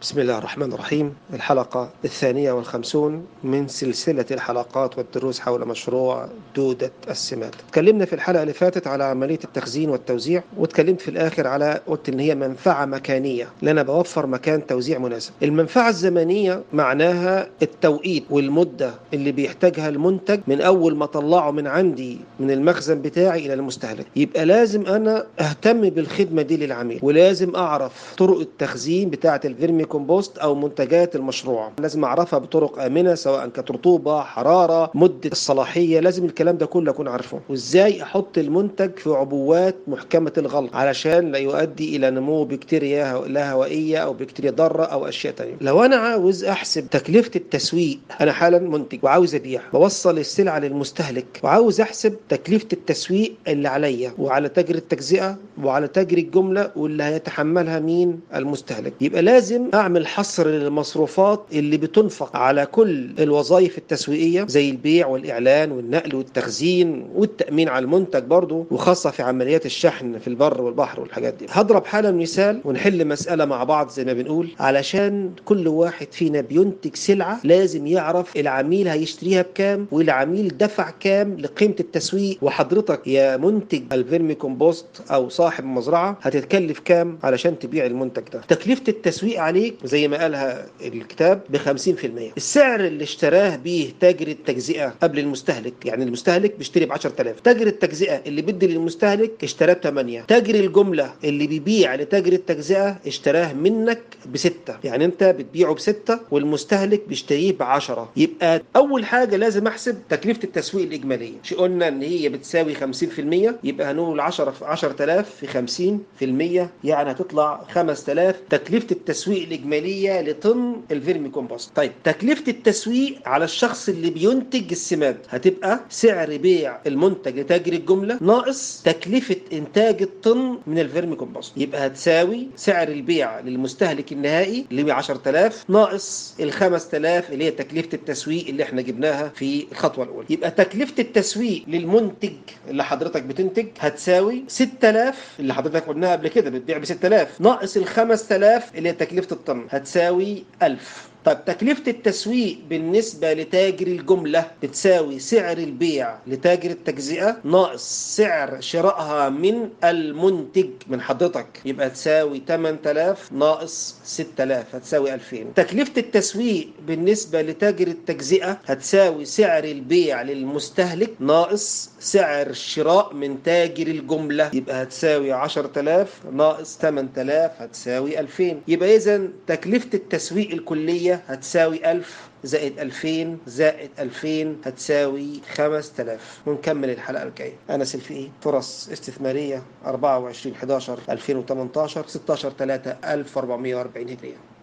بسم الله الرحمن الرحيم الحلقة الثانية والخمسون من سلسلة الحلقات والدروس حول مشروع دودة السمات تكلمنا في الحلقة اللي فاتت على عملية التخزين والتوزيع وتكلمت في الآخر على قلت إن هي منفعة مكانية لأن بوفر مكان توزيع مناسب المنفعة الزمنية معناها التوقيت والمدة اللي بيحتاجها المنتج من أول ما طلعه من عندي من المخزن بتاعي إلى المستهلك يبقى لازم أنا أهتم بالخدمة دي للعميل ولازم أعرف طرق التخزين بتاعة الفيرمي كومبوست او منتجات المشروع لازم اعرفها بطرق امنه سواء كانت رطوبه حراره مده الصلاحيه لازم الكلام ده كله اكون عارفه وازاي احط المنتج في عبوات محكمه الغلق علشان لا يؤدي الى نمو بكتيريا لا هوائيه او بكتيريا ضاره او اشياء تانية لو انا عاوز احسب تكلفه التسويق انا حالا منتج وعاوز ابيع بوصل السلعه للمستهلك وعاوز احسب تكلفه التسويق اللي عليا وعلى تاجر التجزئه وعلى تاجر الجمله واللي هيتحملها مين المستهلك يبقى لازم اعمل حصر للمصروفات اللي بتنفق على كل الوظائف التسويقيه زي البيع والاعلان والنقل والتخزين والتامين على المنتج برضه وخاصه في عمليات الشحن في البر والبحر والحاجات دي هضرب حالا مثال ونحل مساله مع بعض زي ما بنقول علشان كل واحد فينا بينتج سلعه لازم يعرف العميل هيشتريها بكام والعميل دفع كام لقيمه التسويق وحضرتك يا منتج الفيرمي كومبوست او صاحب مزرعه هتتكلف كام علشان تبيع المنتج ده تكلفه التسويق عليك زي ما قالها الكتاب ب 50% السعر اللي اشتراه بيه تاجر التجزئه قبل المستهلك يعني المستهلك بيشتري ب 10000 تاجر التجزئه اللي بيدي للمستهلك اشتراه ب 8 تاجر الجمله اللي بيبيع لتاجر التجزئه اشتراه منك ب 6 يعني انت بتبيعه ب 6 والمستهلك بيشتريه ب 10 يبقى اول حاجه لازم احسب تكلفه التسويق الاجماليه شو قلنا ان هي بتساوي 50% يبقى هنقول 10 في 10000 في 50% يعني هتطلع 5000 تكلفه التسويق الاجماليه لطن الفيرمي كومبوست طيب تكلفه التسويق على الشخص اللي بينتج السماد هتبقى سعر بيع المنتج لتاجر الجمله ناقص تكلفه انتاج الطن من الفيرمي كومبوست يبقى هتساوي سعر البيع للمستهلك النهائي اللي ب 10000 ناقص ال 5000 اللي هي تكلفه التسويق اللي احنا جبناها في الخطوه الاولى يبقى تكلفه التسويق للمنتج اللي حضرتك بتنتج هتساوي 6000 اللي حضرتك قلناها قبل كده بتبيع ب 6000 ناقص ال 5000 اللي هي تكلفه الطن هتساوي 1000 طيب تكلفة التسويق بالنسبة لتاجر الجملة بتساوي سعر البيع لتاجر التجزئة ناقص سعر شرائها من المنتج من حضرتك يبقى تساوي 8000 ناقص 6000 هتساوي 2000 تكلفة التسويق بالنسبة لتاجر التجزئة هتساوي سعر البيع للمستهلك ناقص سعر الشراء من تاجر الجملة يبقى هتساوي 10000 ناقص 8000 هتساوي 2000 يبقى إذا تكلفة التسويق الكلية هتساوي 1000 زائد 2000 زائد 2000 هتساوي 5000 ونكمل الحلقة الجاية أنا سلفي فرص استثمارية 24 11 2018 16 3 1440 هجرية